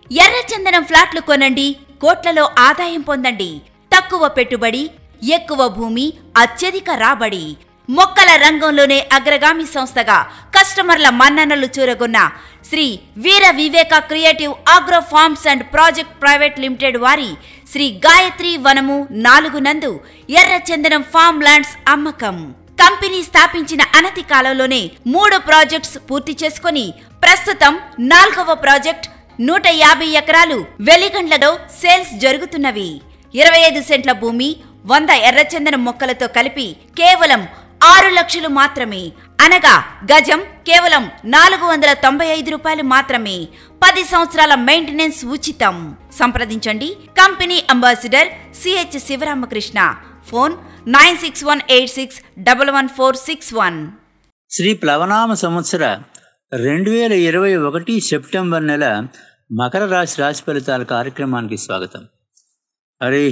ఎర్రచందనం ఫ్లాట్లు కొనండి కోట్లలో ఆదాయం పొందండి తక్కువ పెట్టుబడి ఎక్కువ భూమి అత్యధిక రాబడి మొక్కల రంగంలోనే అగ్రగామి సంస్థగా కస్టమర్ల మన్ననలు చూరగొన్న Sri Veera Viveka creative agro farms and project private limited వారి శ్రీ గాయత్రి వనము నాలుగు నందు ఎర్రచందనం ఫార్మ్ ల్యాండ్స్ అమ్మకం కంపెనీ స్థాపించిన అనతి కాలంలోనే మూడు ప్రాజెక్ట్స్ పూర్తి చేసుకొని ప్రస్తుతం నాల్గవ ప్రాజెక్ట్ నూట యాభై ఎకరాలు వెలిగండ్లలో సేల్స్ జరుగుతున్నవి ఇరవై ఐదు సెంట్ల భూమి వంద ఎర్రచందనం మొక్కలతో కలిపి కేవలం ఆరు లక్షలు మాత్రమే అనగా గజం కేవలం నాలుగు వందల తొంభై ఐదు రూపాయలు మాత్రమే పది సంవత్సరాల మెయింటెనెన్స్ ఉచితం సంప్రదించండి company ambassador CH Sivaramakrishna phone nine six one eight six double one four six one Sri ప్లవనామ సంవత్సర రెండు వేల ఇరవై ఒకటి సెప్టెంబర్ నెల మకర రాశి రాశి ఫలితాల కార్యక్రమానికి స్వాగతం హరి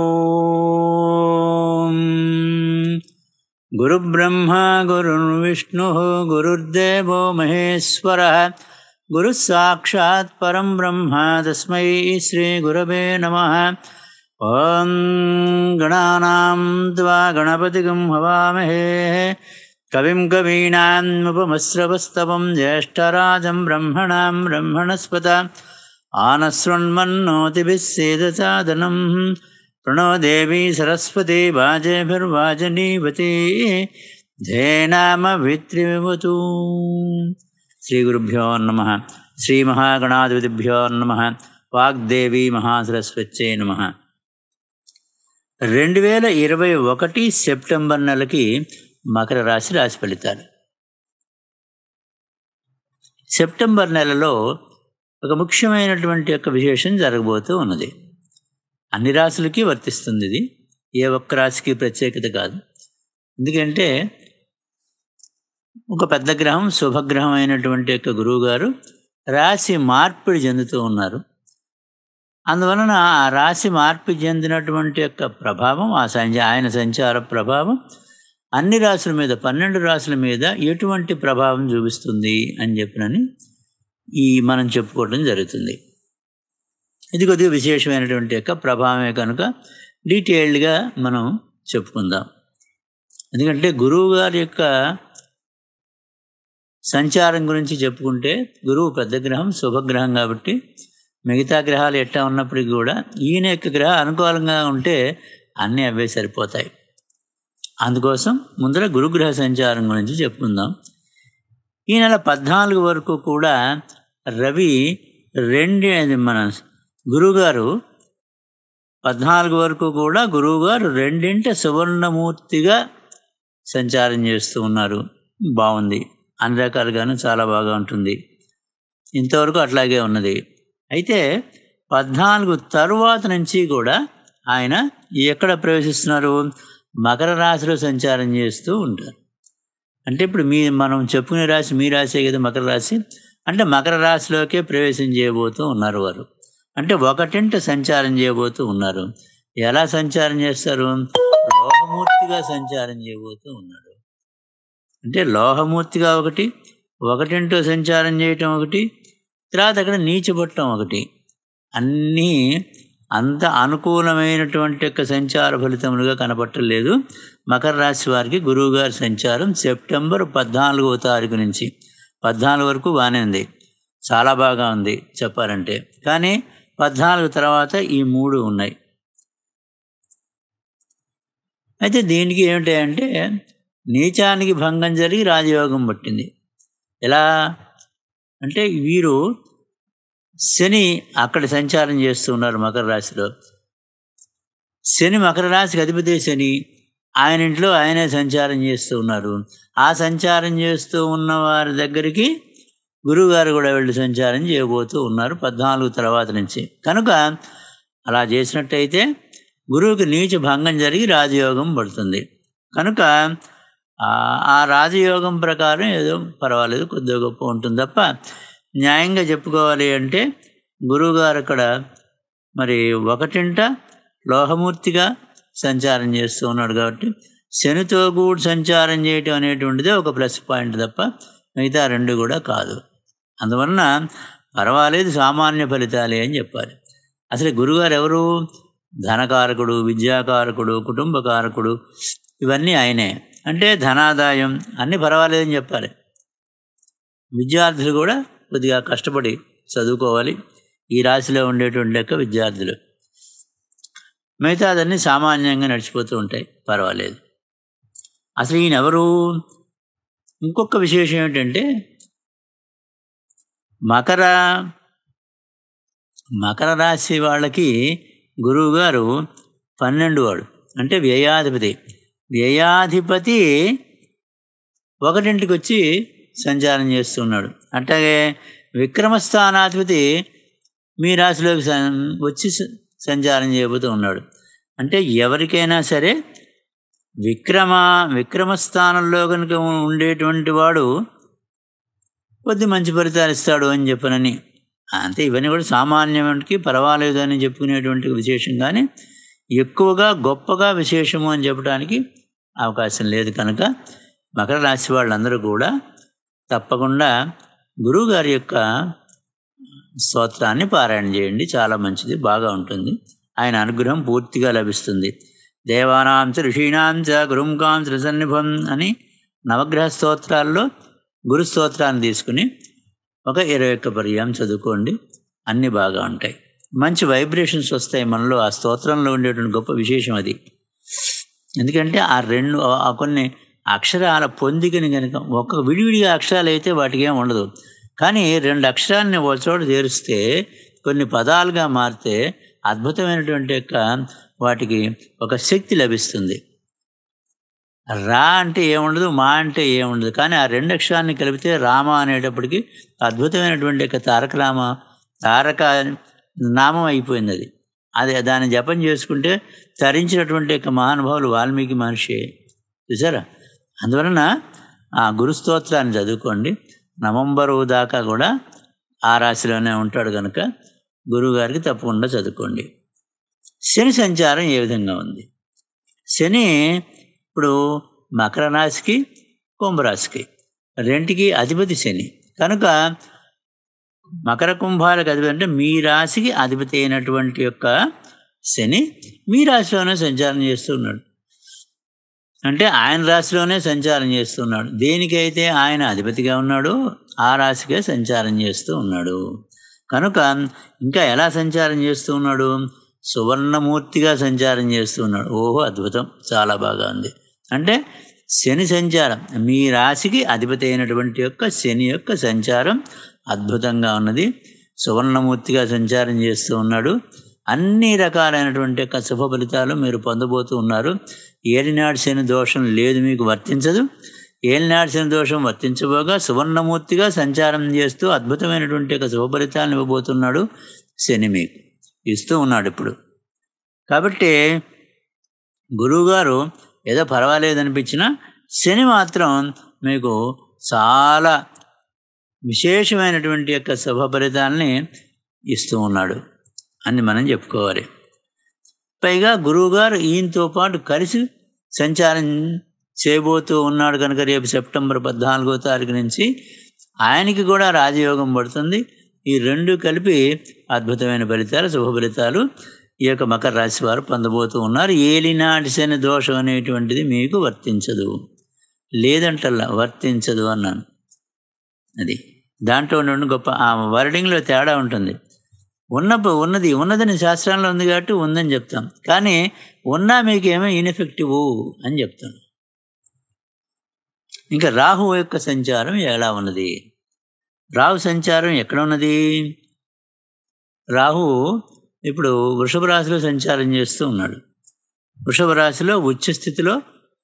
ఓం గురుబ్రహ్మ గురుర్విష్ణు గురుర్దేవో మహేశ్వర గురు సాక్షాత్ పరం బ్రహ్మ తస్మై శ్రీ గురవే నమ ఓం గణానాం త్వా గణపతిగం హవామహే కవిం కవీనాముపమశ్రవస్తవం జ్యేష్ఠరాజం బ్రహ్మణాం బ్రహ్మణస్పత ఆనశృణ్మన్నోతిభిः సేదసాదనం ప్రణో దేవీ సరస్వతి వాజేభిర్వాజనీవతి ధేనామవిత్రివతు శ్రీగురుభ్యో నమ శ్రీమహాగణాధిపతిభ్యో నమ వాగ్దేవీ మహాసరస్వత్యై నమ రెండు వేల ఇరవై ఒకటి సెప్టెంబర్ నెలకి మకర రాశి రాశి ఫలితాలు సెప్టెంబర్ నెలలో ఒక ముఖ్యమైనటువంటి యొక్క విశేషం జరగబోతూ ఉన్నది అన్ని రాశులకి వర్తిస్తుంది ఇది ఏ ఒక్క రాశికి ప్రత్యేకత కాదు ఎందుకంటే ఒక పెద్ద గ్రహం శుభగ్రహం అయినటువంటి యొక్క గురువుగారు రాశి మార్పిడి చెందుతూ ఉన్నారు అందువలన ఆ రాశి మార్పు చెందినటువంటి యొక్క ప్రభావం ఆ సంచ ఆయన సంచార ప్రభావం అన్ని రాశుల మీద పన్నెండు రాశుల మీద ఎటువంటి ప్రభావం చూపిస్తుంది అని చెప్పినని ఈ మనం చెప్పుకోవడం జరుగుతుంది ఇది కొద్దిగా విశేషమైనటువంటి యొక్క ప్రభావమే కనుక డీటెయిల్డ్గా మనం చెప్పుకుందాం ఎందుకంటే గురువు గారి యొక్క సంచారం గురించి చెప్పుకుంటే గురువు పెద్ద గ్రహం శుభగ్రహం కాబట్టి మిగతా గ్రహాలు ఎట్టా ఉన్నప్పటికీ కూడా ఈయన యొక్క గ్రహం అనుకూలంగా ఉంటే అన్నీ అవే సరిపోతాయి అందుకోసం ముందర గురుగ్రహ సంచారం గురించి చెప్పుకుందాం ఈ నెల పద్నాలుగు వరకు కూడా రవి రెండు అది మన గురువుగారు పద్నాలుగు వరకు కూడా గురువుగారు రెండింట సువర్ణమూర్తిగా సంచారం చేస్తూ ఉన్నారు బాగుంది అన్ని రకాలుగాను చాలా బాగా ఉంటుంది ఇంతవరకు అట్లాగే ఉన్నది అయితే పద్నాలుగు తరువాత నుంచి కూడా ఆయన ఎక్కడ ప్రవేశిస్తున్నారు మకర రాశిలో సంచారం చేస్తూ ఉంటారు అంటే ఇప్పుడు మీ మనం చెప్పుకునే రాశి మీ రాశే కదా మకర రాశి అంటే మకర రాశిలోకే ప్రవేశం చేయబోతూ ఉన్నారు వారు అంటే ఒకటింట సంచారం చేయబోతూ ఉన్నారు ఎలా సంచారం చేస్తారు లోహమూర్తిగా సంచారం చేయబోతూ ఉన్నాడు అంటే లోహమూర్తిగా ఒకటి ఒకటింటో సంచారం చేయటం ఒకటి తర్వాత అక్కడ నీచబట్టం ఒకటి అన్నీ అంత అనుకూలమైనటువంటి యొక్క సంచార ఫలితములుగా కనపట్టలేదు మకర రాశి వారికి గురువుగారి సంచారం సెప్టెంబర్ పద్నాలుగవ తారీఖు నుంచి పద్నాలుగు వరకు బాగానే ఉంది చాలా బాగా ఉంది చెప్పాలంటే కానీ పద్నాలుగు తర్వాత ఈ మూడు ఉన్నాయి అయితే దీనికి ఏమిటంటే నీచానికి భంగం జరిగి రాజయోగం పట్టింది ఎలా అంటే వీరు శని అక్కడ సంచారం చేస్తూ ఉన్నారు మకర రాశిలో శని మకర రాశికి అధిపతి శని ఆయన ఇంట్లో ఆయనే సంచారం చేస్తూ ఉన్నారు ఆ సంచారం చేస్తూ ఉన్న వారి దగ్గరికి గురువుగారు కూడా వెళ్ళి సంచారం చేయబోతూ ఉన్నారు పద్నాలుగు తర్వాత నుంచి కనుక అలా చేసినట్టయితే గురువుకి నీచ భంగం జరిగి రాజయోగం పడుతుంది కనుక ఆ రాజయోగం ప్రకారం ఏదో పర్వాలేదు కొద్దిగా గొప్ప ఉంటుంది తప్ప న్యాయంగా చెప్పుకోవాలి అంటే గురువుగారు అక్కడ మరి ఒకటింట లోహమూర్తిగా సంచారం చేస్తూ ఉన్నాడు కాబట్టి శనితో కూడా సంచారం చేయటం అనేటువంటిదే ఒక ప్లస్ పాయింట్ తప్ప మిగతా రెండు కూడా కాదు అందువలన పర్వాలేదు సామాన్య ఫలితాలే అని చెప్పాలి అసలు గురుగారు ఎవరు ధనకారకుడు విద్యాకారకుడు కుటుంబకారకుడు ఇవన్నీ ఆయనే అంటే ధనాదాయం అన్నీ పర్వాలేదని చెప్పాలి విద్యార్థులు కూడా కొద్దిగా కష్టపడి చదువుకోవాలి ఈ రాశిలో ఉండేటువంటి లెక్క విద్యార్థులు మిగతాదన్నీ సామాన్యంగా నడిచిపోతూ ఉంటాయి పర్వాలేదు అసలు ఈయన ఎవరు ఇంకొక విశేషం ఏంటంటే మకర మకర రాశి వాళ్ళకి గురువు గారు పన్నెండు వాడు అంటే వ్యయాధిపతి వ్యయాధిపతి ఒకటింటికి వచ్చి సంచారం చేస్తున్నాడు అట్లాగే విక్రమస్థానాధిపతి మీ రాశిలోకి సం- వచ్చి స- సంచారం చేయబోతూ ఉన్నాడు అంటే ఎవరికైనా సరే విక్రమ విక్రమస్థానంలో కనుక ఉండేటువంటి వాడు కొద్ది మంచి ఫలితాలు ఇస్తాడు అని చెప్పనని అంతే ఇవన్నీ కూడా సామాన్యానికి పర్వాలేదు అని చెప్పుకునేటువంటి విశేషం కానీ ఎక్కువగా గొప్పగా విశేషము అని చెప్పడానికి అవకాశం లేదు కనుక మకర రాశి వాళ్ళందరూ కూడా తప్పకుండా గురువుగారి యొక్క స్తోత్రాన్ని పారాయణ చేయండి చాలా మంచిది బాగా ఉంటుంది ఆయన అనుగ్రహం పూర్తిగా లభిస్తుంది దేవానాం చ ఋషీణాం చ గురుంకాం త్రిసన్నిభం అని నవగ్రహ స్తోత్రాల్లో గురు స్తోత్రాన్ని తీసుకుని ఒక ఇరవై ఒక్క పర్యాయం చదువుకోండి అన్నీ బాగా ఉంటాయి మంచి వైబ్రేషన్స్ వస్తాయి మనలో ఆ స్తోత్రంలో ఉండేటువంటి గొప్ప విశేషం అది ఎందుకంటే ఆ రెండు ఆ కొన్ని అక్షరాల పొందికని కనుక ఒక విడివిడిగా అక్షరాలు అయితే వాటికి ఏం ఉండదు కానీ రెండు అక్షరాలని ఒక చోట చేరిస్తే కొన్ని పదాలుగా మారితే అద్భుతమైనటువంటి యొక్క వాటికి ఒక శక్తి లభిస్తుంది రా అంటే ఏముండదు మా అంటే ఏముండదు కానీ ఆ రెండు అక్షరాన్ని కలిపితే రామ అనేటప్పటికి అద్భుతమైనటువంటి యొక్క తారక రామ తారక నామం అయిపోయింది అది అది దాన్ని జపం చేసుకుంటే తరించినటువంటి యొక్క మహానుభావులు వాల్మీకి మహర్షి చూసారా అందువలన ఆ గురు స్తోత్రాన్ని చదువుకోండి నవంబరు దాకా కూడా ఆ రాశిలోనే ఉంటాడు కనుక గురువుగారికి తప్పకుండా చదువుకోండి శని సంచారం ఏ విధంగా ఉంది శని ఇప్పుడు మకర రాశికి కుంభరాశికి రెంటికి అధిపతి శని కనుక మకర కుంభాలకు అధిపతి అంటే మీ రాశికి అధిపతి అయినటువంటి యొక్క శని మీ రాశిలోనే సంచారం చేస్తున్నాడు అంటే ఆయన రాశిలోనే సంచారం చేస్తున్నాడు దేనికైతే ఆయన అధిపతిగా ఉన్నాడో ఆ రాశికే సంచారం చేస్తూ ఉన్నాడు కనుక ఇంకా ఎలా సంచారం చేస్తూ ఉన్నాడు సువర్ణమూర్తిగా సంచారం చేస్తూ ఉన్నాడు ఓహో అద్భుతం చాలా బాగా ఉంది అంటే శని సంచారం మీ రాశికి అధిపతి అయినటువంటి యొక్క శని యొక్క సంచారం అద్భుతంగా ఉన్నది సువర్ణమూర్తిగా సంచారం చేస్తూ ఉన్నాడు అన్ని రకాలైనటువంటి యొక్క శుభ ఫలితాలు మీరు పొందబోతూ ఉన్నారు ఏలినాడు శని దోషం లేదు మీకు వర్తించదు ఏలినాడు శని దోషం వర్తించబోగా సువర్ణమూర్తిగా సంచారం చేస్తూ అద్భుతమైనటువంటి యొక్క శుభ ఫలితాలను ఇవ్వబోతున్నాడు శని మీకు ఇస్తూ ఉన్నాడు ఇప్పుడు కాబట్టి గురువుగారు ఏదో పర్వాలేదు అనిపించినా శని మాత్రం మీకు చాలా విశేషమైనటువంటి యొక్క శుభ ఫలితాలని ఇస్తూ ఉన్నాడు అని మనం చెప్పుకోవాలి పైగా గురువుగారు ఈయనతో పాటు కలిసి సంచారం చేయబోతూ ఉన్నాడు కనుక రేపు సెప్టెంబర్ పద్నాలుగో తారీఖు నుంచి ఆయనకి కూడా రాజయోగం పడుతుంది ఈ రెండు కలిపి అద్భుతమైన ఫలితాలు శుభ ఫలితాలు ఈ యొక్క మకర రాశి వారు పొందబోతూ ఉన్నారు ఏలినాటి శని దోషం అనేటువంటిది మీకు వర్తించదు లేదంటల్లా వర్తించదు అన్నాను అది దాంట్లో నుండి గొప్ప ఆ వర్డింగ్లో తేడా ఉంటుంది ఉన్నప్పుడు ఉన్నది ఉన్నదని శాస్త్రంలో ఉంది కాబట్టి ఉందని చెప్తాం కానీ ఉన్నా మీకు ఏమో ఇన్ఎఫెక్టివ్ అని చెప్తాం ఇంకా రాహు యొక్క సంచారం ఎలా ఉన్నది రాహు సంచారం ఎక్కడ ఉన్నది రాహు ఇప్పుడు వృషభ రాశిలో సంచారం చేస్తూ ఉన్నాడు వృషభ రాశిలో ఉచ్చ స్థితిలో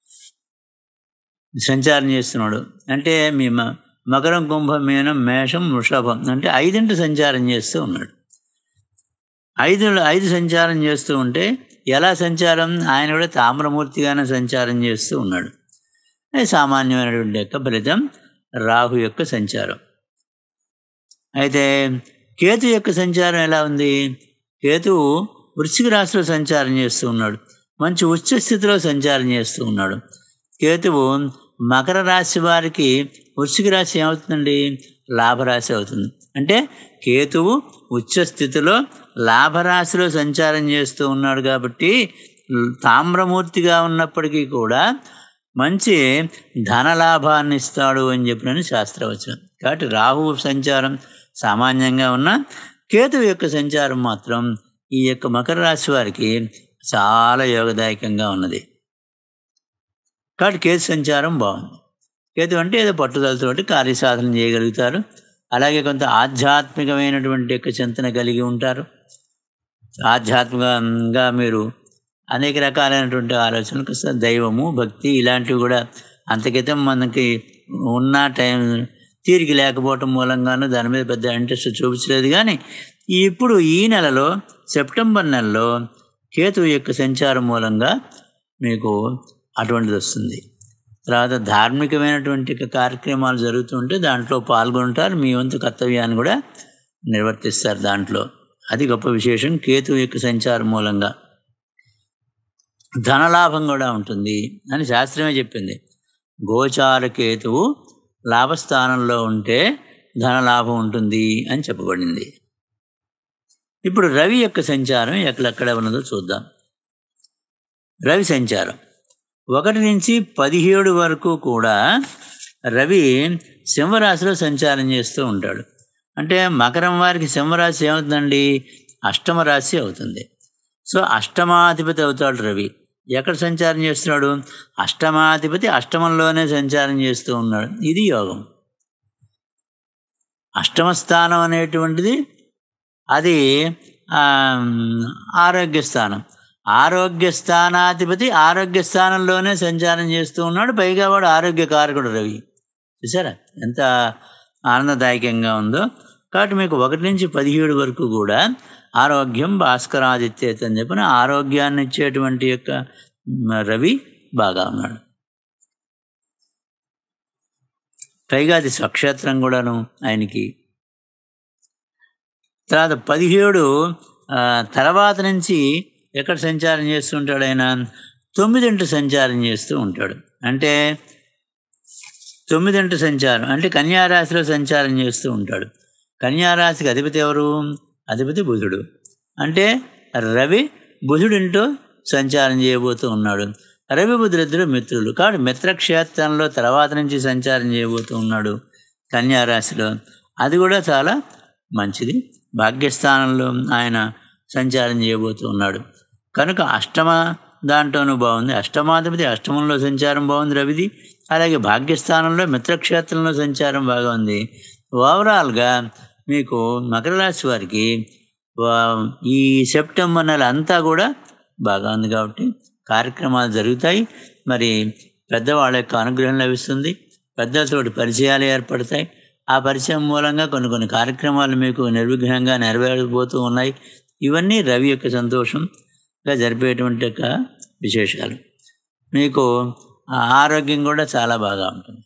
సంచారం చేస్తున్నాడు అంటే మీ మ- మకరం కుంభం మీనం మేషం వృషభం అంటే ఐదింటి సంచారం చేస్తూ ఉన్నాడు ఐదు ఐదు సంచారం చేస్తూ ఉంటే ఎలా సంచారం ఆయన కూడా తామ్రమూర్తిగానే సంచారం చేస్తూ ఉన్నాడు అది సామాన్యమైనటువంటి యొక్క ఫలితం రాహు యొక్క సంచారం అయితే కేతు యొక్క సంచారం ఎలా ఉంది కేతువు వృశ్చిక రాశిలో సంచారం చేస్తూ ఉన్నాడు మంచి ఉచ్చ స్థితిలో సంచారం చేస్తూ ఉన్నాడు కేతువు మకర రాశి వారికి వృశ్చిక రాశి ఏమవుతుందండి లాభరాశి అవుతుంది అంటే కేతువు ఉచ్చ స్థితిలో లాభరాశిలో సంచారం చేస్తూ ఉన్నాడు కాబట్టి తామ్రమూర్తిగా ఉన్నప్పటికీ కూడా మంచి ధనలాభాన్ని ఇస్తాడు అని చెప్పినని శాస్త్రవచనం కాబట్టి రాహువు సంచారం సామాన్యంగా ఉన్న కేతువు యొక్క సంచారం మాత్రం ఈ యొక్క మకర రాశి వారికి చాలా యోగదాయకంగా ఉన్నది కాబట్టి కేతు సంచారం బాగుంది కేతు అంటే ఏదో పట్టుదలతోటి కార్యసాధన చేయగలుగుతారు అలాగే కొంత ఆధ్యాత్మికమైనటువంటి యొక్క చింతన కలిగి ఉంటారు ఆధ్యాత్మికంగా మీరు అనేక రకాలైనటువంటి ఆలోచనలు కాస్త దైవము భక్తి ఇలాంటివి కూడా అంతకితం మనకి ఉన్న టైం తీరిక లేకపోవటం మూలంగాను దాని మీద పెద్ద ఇంట్రెస్ట్ చూపించలేదు కానీ ఇప్పుడు ఈ నెలలో సెప్టెంబర్ నెలలో కేతువు యొక్క సంచారం మూలంగా మీకు అటువంటిది వస్తుంది తర్వాత ధార్మికమైనటువంటి కార్యక్రమాలు జరుగుతుంటే దాంట్లో పాల్గొంటారు మీ వంతు కర్తవ్యాన్ని కూడా నిర్వర్తిస్తారు దాంట్లో అది గొప్ప విశేషం కేతువు యొక్క సంచారం మూలంగా ధనలాభం కూడా ఉంటుంది అని శాస్త్రమే చెప్పింది గోచార కేతువు లాభస్థానంలో ఉంటే ధనలాభం ఉంటుంది అని చెప్పబడింది ఇప్పుడు రవి యొక్క సంచారం ఎక్కడెక్కడ ఉన్నదో చూద్దాం రవి సంచారం ఒకటి నుంచి పదిహేడు వరకు కూడా రవి సింహరాశిలో సంచారం చేస్తూ ఉంటాడు అంటే మకరం వారికి సింహరాశి ఏమవుతుందండి అష్టమ రాశి అవుతుంది సో అష్టమాధిపతి అవుతాడు రవి ఎక్కడ సంచారం చేస్తున్నాడు అష్టమాధిపతి అష్టమంలోనే సంచారం చేస్తూ ఉన్నాడు ఇది యోగం అష్టమ స్థానం అనేటువంటిది అది ఆరోగ్య స్థానం ఆరోగ్య స్థానాధిపతి ఆరోగ్య స్థానంలోనే సంచారం చేస్తూ ఉన్నాడు పైగా వాడు ఆరోగ్య కారకుడు రవి చూసారా ఎంత ఆనందదాయకంగా ఉందో కాబట్టి మీకు ఒకటి నుంచి పదిహేడు వరకు కూడా ఆరోగ్యం భాస్కరాదిత్యేత అని చెప్పిన ఆరోగ్యాన్ని ఇచ్చేటువంటి యొక్క రవి బాగా ఉన్నాడు పైగా అది స్వక్షేత్రం కూడాను ఆయనకి తర్వాత పదిహేడు తర్వాత నుంచి ఎక్కడ సంచారం చేస్తూ ఉంటాడు ఆయన తొమ్మిదింటి సంచారం చేస్తూ ఉంటాడు అంటే తొమ్మిదింటి సంచారం అంటే కన్యారాశిలో సంచారం చేస్తూ ఉంటాడు కన్యారాశికి అధిపతి ఎవరు అధిపతి బుధుడు అంటే రవి బుధుడింటో సంచారం చేయబోతూ ఉన్నాడు రవి బుధుడిద్దరు మిత్రులు కాబట్టి మిత్రక్షేత్రంలో తర్వాత నుంచి సంచారం చేయబోతూ ఉన్నాడు కన్యారాశిలో అది కూడా చాలా మంచిది భాగ్యస్థానంలో ఆయన సంచారం చేయబోతూ ఉన్నాడు కనుక అష్టమ దాంట్లోనూ బాగుంది అష్టమాధిపతి అష్టమంలో సంచారం బాగుంది రవిది అలాగే భాగ్యస్థానంలో మిత్రక్షేత్రంలో సంచారం బాగా ఉంది ఓవరాల్గా మీకు మకర రాశి వారికి ఈ సెప్టెంబర్ నెల అంతా కూడా బాగా ఉంది కాబట్టి కార్యక్రమాలు జరుగుతాయి మరి పెద్దవాళ్ళ యొక్క అనుగ్రహం లభిస్తుంది పెద్దలతోటి పరిచయాలు ఏర్పడతాయి ఆ పరిచయం మూలంగా కొన్ని కొన్ని కార్యక్రమాలు మీకు నిర్విఘ్నంగా నెరవేరబోతూ ఉన్నాయి ఇవన్నీ రవి యొక్క సంతోషంగా జరిపేటువంటి యొక్క విశేషాలు మీకు ఆరోగ్యం కూడా చాలా బాగా ఉంటుంది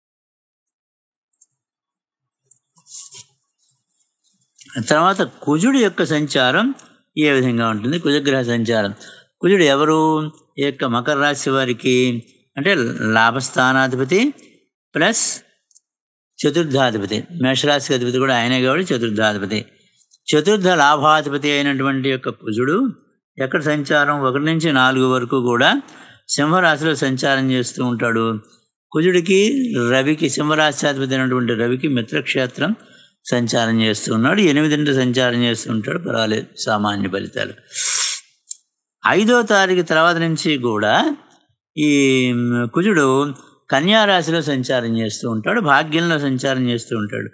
తర్వాత కుజుడు యొక్క సంచారం ఏ విధంగా ఉంటుంది కుజగ్రహ సంచారం కుజుడు ఎవరు ఈ యొక్క మకర రాశి వారికి అంటే లాభస్థానాధిపతి ప్లస్ చతుర్థాధిపతి మేషరాశికి అధిపతి కూడా ఆయనే కాబట్టి చతుర్థాధిపతి చతుర్థ లాభాధిపతి అయినటువంటి యొక్క కుజుడు ఎక్కడ సంచారం ఒకటి నుంచి నాలుగు వరకు కూడా సింహరాశిలో సంచారం చేస్తూ ఉంటాడు కుజుడికి రవికి సింహరాశ్యాధిపతి అయినటువంటి రవికి మిత్రక్షేత్రం సంచారం చేస్తూ ఉన్నాడు ఎనిమిదింటి సంచారం చేస్తూ ఉంటాడు పర్వాలేదు సామాన్య ఫలితాలు ఐదో తారీఖు తర్వాత నుంచి కూడా ఈ కుజుడు కన్యారాశిలో సంచారం చేస్తూ ఉంటాడు భాగ్యంలో సంచారం చేస్తూ ఉంటాడు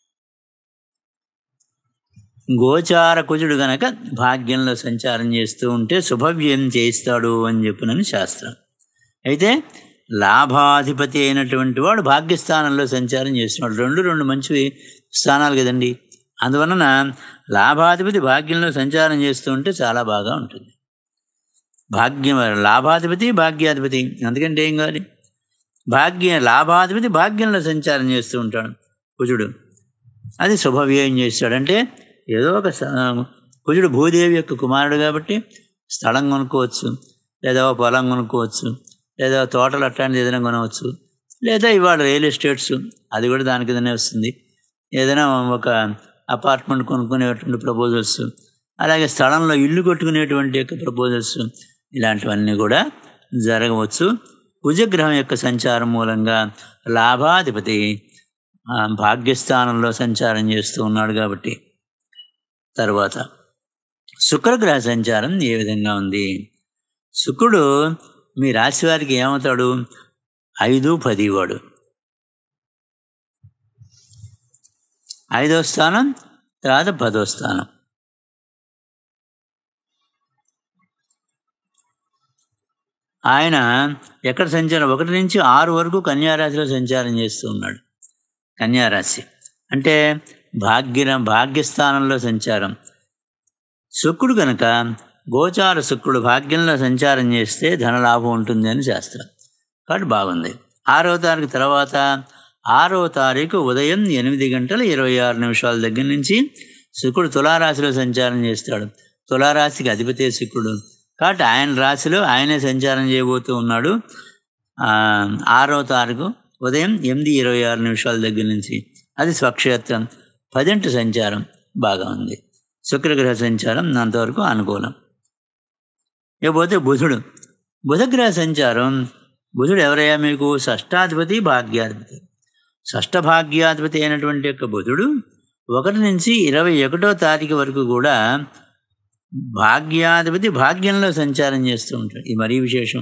గోచార కుజుడు గనక భాగ్యంలో సంచారం చేస్తూ ఉంటే శుభవ్యం చేయిస్తాడు అని చెప్పినని శాస్త్రం అయితే లాభాధిపతి అయినటువంటి వాడు భాగ్యస్థానంలో సంచారం చేస్తున్నాడు రెండు రెండు మంచి స్థానాలు కదండి అందువలన లాభాధిపతి భాగ్యంలో సంచారం చేస్తూ ఉంటే చాలా బాగా ఉంటుంది భాగ్యం లాభాధిపతి భాగ్యాధిపతి అందుకంటే ఏం కావాలి భాగ్య లాభాధిపతి భాగ్యంలో సంచారం చేస్తూ ఉంటాడు కుజుడు అది శుభవ్యయం చేస్తాడంటే ఏదో ఒక కుజుడు భూదేవి యొక్క కుమారుడు కాబట్టి స్థలం కొనుక్కోవచ్చు లేదా పొలం కొనుక్కోవచ్చు లేదా తోటలు అట్లాంటిది ఏదైనా కొనవచ్చు లేదా ఇవాళ రియల్ ఎస్టేట్స్ అది కూడా దాని కిందనే వస్తుంది ఏదైనా ఒక అపార్ట్మెంట్ కొనుక్కునేటువంటి ప్రపోజల్స్ అలాగే స్థలంలో ఇల్లు కట్టుకునేటువంటి యొక్క ప్రపోజల్స్ ఇలాంటివన్నీ కూడా జరగవచ్చు కుజగ్రహం యొక్క సంచారం మూలంగా లాభాధిపతి ఆ, భాగ్యస్థానంలో సంచారం చేస్తూ ఉన్నాడు కాబట్టి తర్వాత శుక్రగ్రహ సంచారం ఏ విధంగా ఉంది శుక్రుడు మీ రాశి వారికి ఏమవుతాడు ఐదు పది వాడు ఐదో స్థానం తర్వాత పదో స్థానం ఆయన ఎక్కడ సంచారం ఒకటి నుంచి ఆరు వరకు కన్యారాశిలో సంచారం చేస్తూ ఉన్నాడు కన్యారాశి అంటే భాగ్య భాగ్యస్థానంలో సంచారం శుక్రుడు కనుక గోచార శుక్రుడు భాగ్యంలో సంచారం చేస్తే ధనలాభం ఉంటుంది అని శాస్త్రం కాబట్టి బాగుంది ఆరవ తారీఖు తర్వాత ఆరవ తారీఖు ఉదయం ఎనిమిది గంటల ఇరవై ఆరు నిమిషాల దగ్గర నుంచి శుక్రుడు తులారాశిలో సంచారం చేస్తాడు తులారాశికి అధిపతి శుక్రుడు కాబట్టి ఆయన రాశిలో ఆయనే సంచారం చేయబోతూ ఉన్నాడు ఆ, ఆరవ తారీఖు ఉదయం ఎనిమిది ఇరవై ఆరు నిమిషాల దగ్గర నుంచి అది స్వక్షేత్రం పదింటి సంచారం బాగా ఉంది శుక్రగ్రహ సంచారం అంతవరకు అనుకూలం ఇకపోతే బుధుడు బుధగ్రహ సంచారం బుధుడు ఎవరయ్యా మీకు షష్టాధిపతి భాగ్యాధిపతి షష్ఠ భాగ్యాధిపతి అయినటువంటి యొక్క బుధుడు ఒకటి నుంచి ఇరవై ఒకటో తారీఖు వరకు కూడా భాగ్యాధిపతి భాగ్యంలో సంచారం చేస్తూ ఉంటాడు ఇది మరీ విశేషం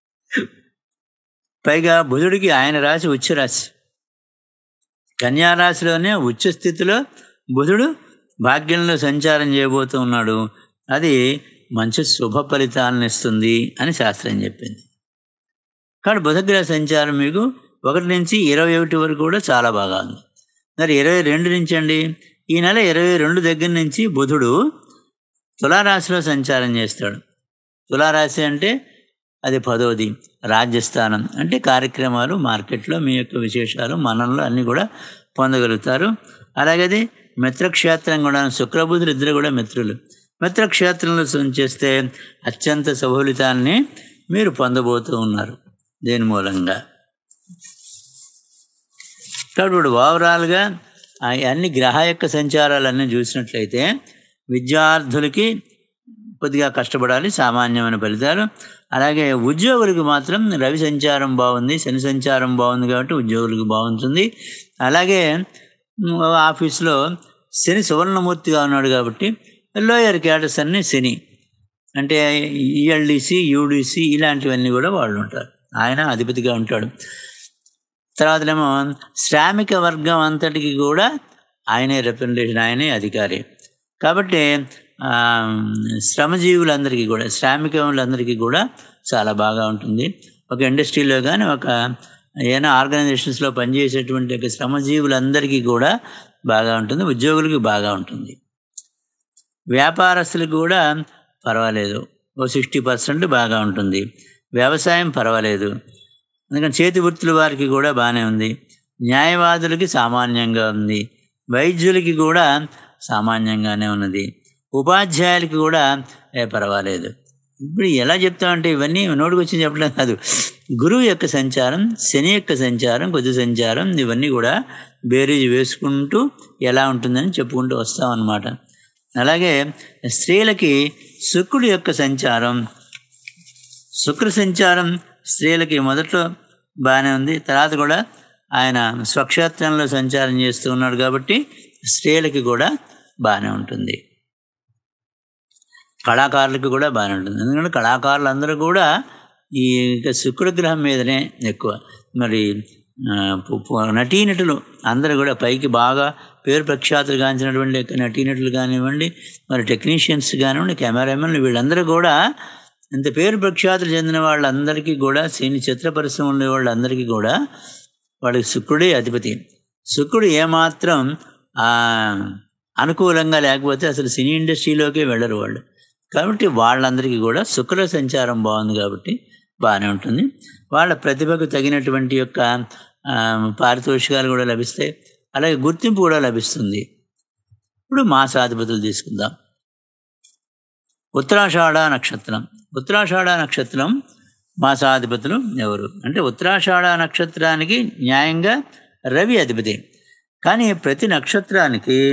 పైగా బుధుడికి ఆయన రాశి ఉచ్చ రాశి కన్యారాశిలోనే ఉచ్చ స్థితిలో బుధుడు భాగ్యంలో సంచారం చేయబోతూ ఉన్నాడు అది మంచి శుభ ఫలితాలను ఇస్తుంది అని శాస్త్రం చెప్పింది కాబట్టి బుధగ్రహ సంచారం మీకు ఒకటి నుంచి ఇరవై ఒకటి వరకు కూడా చాలా బాగా ఉంది మరి ఇరవై రెండు నుంచి అండి ఈ నెల ఇరవై రెండు దగ్గర నుంచి బుధుడు తులారాశిలో సంచారం చేస్తాడు తులారాశి అంటే అది పదోది రాజ్యస్థానం అంటే కార్యక్రమాలు మార్కెట్లో మీ యొక్క విశేషాలు మనంలో అన్నీ కూడా పొందగలుగుతారు అలాగే అది మిత్రక్షేత్రం కూడా శుక్రబుధులు ఇద్దరు కూడా మిత్రులు మిత్రక్షేత్రంలో చేస్తే అత్యంత సఫలితాన్ని మీరు పొందబోతూ ఉన్నారు దేని మూలంగా కాబట్టి ఇప్పుడు ఓవరాల్గా ఆ అన్ని గ్రహ యొక్క సంచారాలన్నీ చూసినట్లయితే విద్యార్థులకి కొద్దిగా కష్టపడాలి సామాన్యమైన ఫలితాలు అలాగే ఉద్యోగులకు మాత్రం రవి సంచారం బాగుంది శని సంచారం బాగుంది కాబట్టి ఉద్యోగులకు బాగుంటుంది అలాగే ఉమ్, ఆఫీస్లో శని సువర్ణమూర్తిగా ఉన్నాడు కాబట్టి లోయర్ క్యాడర్స్ అన్నీ శని అంటే ఈఎల్డిసి యూడిసి ఇలాంటివన్నీ కూడా వాళ్ళు ఉంటారు ఆయన అధిపతిగా ఉంటాడు తర్వాతనేమో శ్రామిక వర్గం అంతటికి కూడా ఆయనే రిప్రజెంటేషన్ ఆయనే అధికారి కాబట్టి ఆ, శ్రమజీవులందరికీ కూడా శ్రామికులందరికీ కూడా చాలా బాగా ఉంటుంది ఒక ఇండస్ట్రీలో కానీ ఒక ఏదైనా ఆర్గనైజేషన్స్లో పనిచేసేటువంటి ఒక శ్రమజీవులందరికీ కూడా బాగా ఉంటుంది ఉద్యోగులకి బాగా ఉంటుంది వ్యాపారస్తులకు కూడా పర్వాలేదు ఓ సిక్స్టీ పర్సెంట్ బాగా ఉంటుంది వ్యవసాయం పర్వాలేదు అందుకని చేతి వృత్తుల వారికి కూడా బాగానే ఉంది న్యాయవాదులకి సామాన్యంగా ఉంది వైద్యులకి కూడా సామాన్యంగానే ఉన్నది ఉపాధ్యాయులకి కూడా ఏ పర్వాలేదు ఇప్పుడు ఎలా చెప్తామంటే ఇవన్నీ నోటికి వచ్చి చెప్పడం కాదు గురువు యొక్క సంచారం శని యొక్క సంచారం కొద్ది సంచారం ఇవన్నీ కూడా బేరీజ్ వేసుకుంటూ ఎలా ఉంటుందని చెప్పుకుంటూ వస్తామన్నమాట అలాగే స్త్రీలకి శుక్రుడి యొక్క సంచారం శుక్ర సంచారం స్త్రీలకి మొదట్లో బాగానే ఉంది తర్వాత కూడా ఆయన స్వక్షేత్రంలో సంచారం చేస్తూ ఉన్నాడు కాబట్టి స్త్రీలకి కూడా బాగానే ఉంటుంది కళాకారులకు కూడా బాగానే ఉంటుంది ఎందుకంటే కళాకారులు అందరూ కూడా ఈ ఇక శుక్ర గ్రహం మీదనే ఎక్కువ మరి ఆ, పు- పు- నటీనటులు అందరూ కూడా పైకి బాగా పేరు ప్రఖ్యాతులు గాంచినటువంటి యొక్క నటీనటులు కానివ్వండి మరి టెక్నీషియన్స్ కానివ్వండి కెమెరామెన్లు వీళ్ళందరూ కూడా ఇంత పేరు ప్రఖ్యాతులు చెందిన వాళ్ళందరికీ కూడా సినీ చిత్ర పరిశ్రమలో ఉండే వాళ్ళందరికీ కూడా వాళ్ళకి శుక్రుడే అధిపతి శుక్రుడు ఏమాత్రం ఆ, అనుకూలంగా లేకపోతే అసలు సినీ ఇండస్ట్రీలోకే వెళ్ళరు వాళ్ళు కాబట్టి వాళ్ళందరికీ కూడా శుక్ర సంచారం బాగుంది కాబట్టి బాగానే ఉంటుంది వాళ్ళ ప్రతిభకు తగినటువంటి యొక్క ఆ, పారితోషికాలు కూడా లభిస్తాయి అలాగే గుర్తింపు కూడా లభిస్తుంది ఇప్పుడు మాసాధిపతులు తీసుకుందాం ఉత్తరాషాఢ నక్షత్రం ఉత్తరాషాఢ నక్షత్రం మాసాధిపతులు ఎవరు అంటే ఉత్తరాషాఢ నక్షత్రానికి న్యాయంగా రవి అధిపతి కానీ ప్రతి నక్షత్రానికి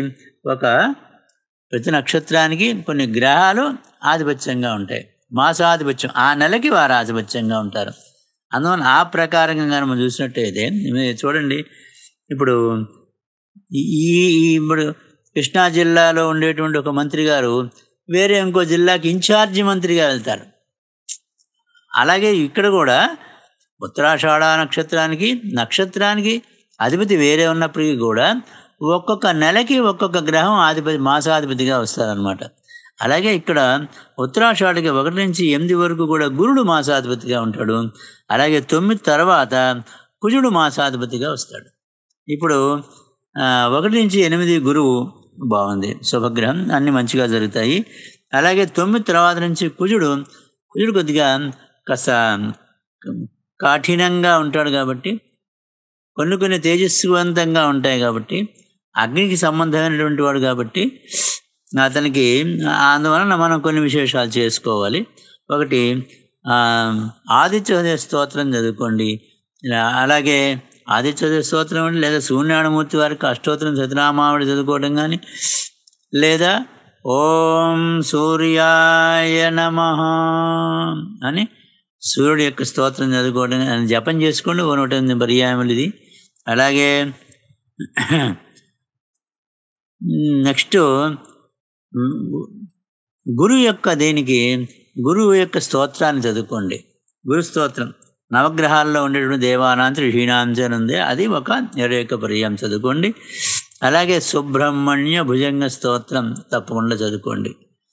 ఒక ప్రతి నక్షత్రానికి కొన్ని గ్రహాలు ఆధిపత్యంగా ఉంటాయి మాసాధిపత్యం ఆ నెలకి వారు ఆధిపత్యంగా ఉంటారు అందువల్ల ఆ ప్రకారంగా కనుక మనం చూసినట్టయితే మీరు చూడండి ఇప్పుడు ఈ ఈ- ఇప్పుడు కృష్ణా జిల్లాలో ఉండేటువంటి ఒక మంత్రి గారు వేరే ఇంకో జిల్లాకి ఇన్ఛార్జి మంత్రిగా వెళ్తారు అలాగే ఇక్కడ కూడా ఉత్తరాషాఢ నక్షత్రానికి నక్షత్రానికి అధిపతి వేరే ఉన్నప్పటికీ కూడా ఒక్కొక్క నెలకి ఒక్కొక్క గ్రహం అధిపతి మాసాధిపతిగా వస్తారనమాట అలాగే ఇక్కడ ఉత్తరాషాఢకి ఒకటి నుంచి ఎనిమిది వరకు కూడా గురుడు మాసాధిపతిగా ఉంటాడు అలాగే తొమ్మిది తర్వాత కుజుడు మాసాధిపతిగా వస్తాడు ఇప్పుడు ఆ, ఒకటి నుంచి ఎనిమిది గురువు బాగుంది శుభగ్రహం అన్ని మంచిగా జరుగుతాయి అలాగే తొమ్మిది తర్వాత నుంచి కుజుడు కుజుడు కొద్దిగా కాస్త కఠినంగా ఉంటాడు కాబట్టి కొన్ని కొన్ని తేజస్వంతంగా ఉంటాయి కాబట్టి అగ్నికి సంబంధమైనటువంటి వాడు కాబట్టి అతనికి అందువలన మనం కొన్ని విశేషాలు చేసుకోవాలి ఒకటి ఆ, ఆదిత్య హృదయ స్తోత్రం చదువుకోండి ఇలా అలాగే ఆదిత్య హృదయ స్తోత్రం అంటే లేదా సూర్యనారాయణమూర్తి వారికి అష్టోత్తరం సతనామావిడి చదువుకోవడం కానీ లేదా ఓం సూర్యాయ నమ అని సూర్యుడి యొక్క స్తోత్రం చదువుకోవడం అని జపం చేసుకోండి ఓ నూట ఎనిమిది పర్యాయములు ఇది అలాగే నెక్స్ట్ గురువు యొక్క దేనికి గురువు యొక్క స్తోత్రాన్ని చదువుకోండి గురు స్తోత్రం నవగ్రహాల్లో ఉండేటువంటి దేవానాంత ఋషీనాంశం ఉంది అది ఒక ఇరవై యొక్క పర్యాయం చదువుకోండి అలాగే సుబ్రహ్మణ్య భుజంగ స్తోత్రం తప్పకుండా చదువుకోండి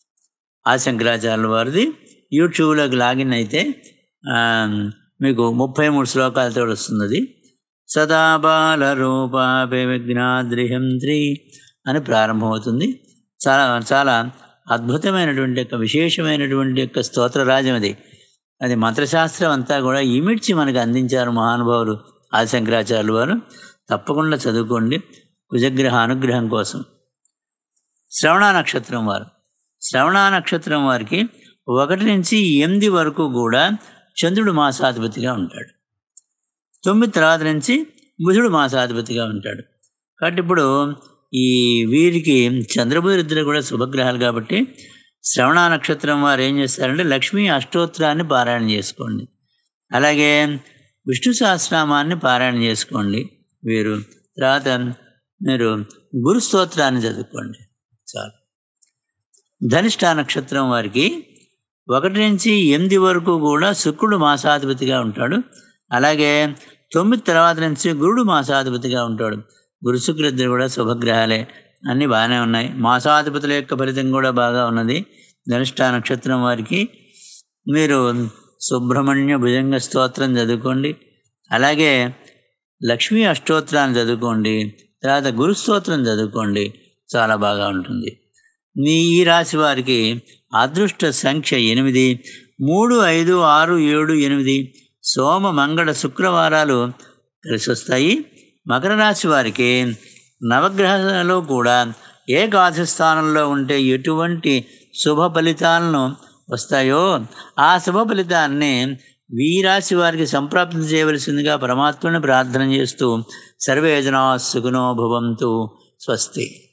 ఆ శంకరాచార్యుల వారిది యూట్యూబ్లోకి లాగిన్ అయితే ఆ, మీకు ముప్పై మూడు శ్లోకాలతో వస్తుంది అది సదా బాల రూపాపే విఘ్నాద్రిహంత్రి అని ప్రారంభమవుతుంది చాలా చాలా అద్భుతమైనటువంటి యొక్క విశేషమైనటువంటి యొక్క స్తోత్రరాజ్యం అది అది మంత్రశాస్త్రం అంతా కూడా ఇమిడ్చి మనకు అందించారు మహానుభావులు ఆదిశంకరాచార్యులు వారు తప్పకుండా చదువుకోండి కుజగ్రహ అనుగ్రహం కోసం శ్రవణ నక్షత్రం వారు శ్రవణ నక్షత్రం వారికి ఒకటి నుంచి ఎనిమిది వరకు కూడా చంద్రుడు మాసాధిపతిగా ఉంటాడు తొమ్మిది తర్వాత నుంచి బుధుడు మాసాధిపతిగా ఉంటాడు కాబట్టి ఇప్పుడు ఈ వీరికి చంద్రబుధుడు ఇద్దరు కూడా శుభగ్రహాలు కాబట్టి శ్రవణ నక్షత్రం వారు ఏం చేస్తారంటే లక్ష్మీ అష్టోత్తరాన్ని పారాయణ చేసుకోండి అలాగే విష్ణు సహస్రనామాన్ని పారాయణ చేసుకోండి వీరు తర్వాత మీరు గురు స్తోత్రాన్ని చదువుకోండి చాలు ధనిష్ట నక్షత్రం వారికి ఒకటి నుంచి ఎనిమిది వరకు కూడా శుక్రుడు మాసాధిపతిగా ఉంటాడు అలాగే తొమ్మిది తర్వాత నుంచి గురుడు మాసాధిపతిగా ఉంటాడు గురు శుక్రుడిద్దరు కూడా శుభగ్రహాలే అన్నీ బాగానే ఉన్నాయి మాసాధిపతుల యొక్క ఫలితం కూడా బాగా ఉన్నది ధనిష్ట నక్షత్రం వారికి మీరు సుబ్రహ్మణ్య భుజంగ స్తోత్రం చదువుకోండి అలాగే లక్ష్మీ అష్టోత్తరాన్ని చదువుకోండి తర్వాత గురు స్తోత్రం చదువుకోండి చాలా బాగా ఉంటుంది మీ ఈ రాశి వారికి అదృష్ట సంఖ్య ఎనిమిది మూడు ఐదు ఆరు ఏడు ఎనిమిది సోమ మంగళ శుక్రవారాలు కలిసి వస్తాయి మకర రాశి వారికి నవగ్రహాలలో కూడా ఏకాదశి స్థానంలో ఉంటే ఎటువంటి శుభ ఫలితాలను వస్తాయో ఆ శుభ ఫలితాన్ని వీరాశి వారికి సంప్రాప్తం చేయవలసిందిగా పరమాత్మని ప్రార్థన చేస్తూ సర్వే జనా సుఖనో భవంతు స్వస్తి